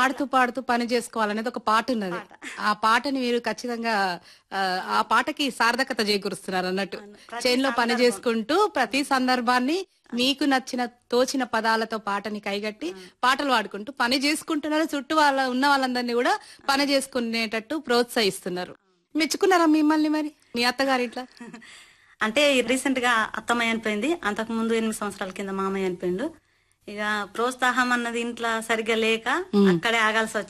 ఆడుతూ పాడుతూ పని చేసుకోవాలనేది ఒక పాట ఉన్నది ఆ పాటని మీరు ఖచ్చితంగా ఆ, ఆ పాటకి సార్థకత చేకూరుస్తున్నారు అన్నట్టు చేనులో పని చేసుకుంటూ ప్రతి సందర్భాన్ని మీకు నచ్చిన తోచిన పదాలతో పాటని కైగట్టి పాటలు పాడుకుంటూ పని చేసుకుంటున్నారు చుట్టూ వాళ్ళ ఉన్న వాళ్ళందరినీ కూడా పని చేసుకునేటట్టు ప్రోత్సహిస్తున్నారు మెచ్చుకున్నారా మిమ్మల్ని మరి మీ అత్తగారి ఇట్లా అంటే రీసెంట్ గా అత్తమ్మ చనిపోయింది అంతకు ముందు ఎనిమిది సంవత్సరాల కింద మామయ్య చనిపోయిండు ఇక ప్రోత్సాహం అన్నది ఇంట్లో సరిగ్గా లేక అక్కడే ఆగాల్సి వచ్చింది